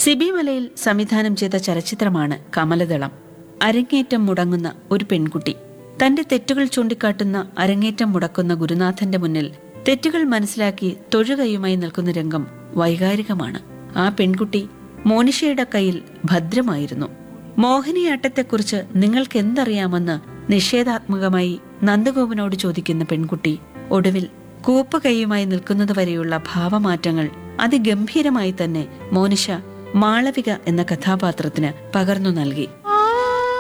സിബി മലയിൽ സംവിധാനം ചെയ്ത ചലച്ചിത്രമാണ് കമലദളം അരങ്ങേറ്റം മുടങ്ങുന്ന ഒരു പെൺകുട്ടി തന്റെ തെറ്റുകൾ ചൂണ്ടിക്കാട്ടുന്ന അരങ്ങേറ്റം മുടക്കുന്ന ഗുരുനാഥന്റെ മുന്നിൽ തെറ്റുകൾ മനസ്സിലാക്കി തൊഴുകൈയുമായി നിൽക്കുന്ന രംഗം വൈകാരികമാണ് ആ പെൺകുട്ടി മോനിഷയുടെ കയ്യിൽ ഭദ്രമായിരുന്നു മോഹിനിയാട്ടത്തെക്കുറിച്ച് നിങ്ങൾക്ക് എന്തറിയാമെന്ന് നിഷേധാത്മകമായി നന്ദഗോപനോട് ചോദിക്കുന്ന പെൺകുട്ടി ഒടുവിൽ കൂപ്പ് കൈയുമായി നിൽക്കുന്നതുവരെയുള്ള ഭാവമാറ്റങ്ങൾ അതിഗംഭീരമായി തന്നെ മോനിഷ മാളവിക എന്ന കഥാപാത്രത്തിന് പകർന്നു നൽകി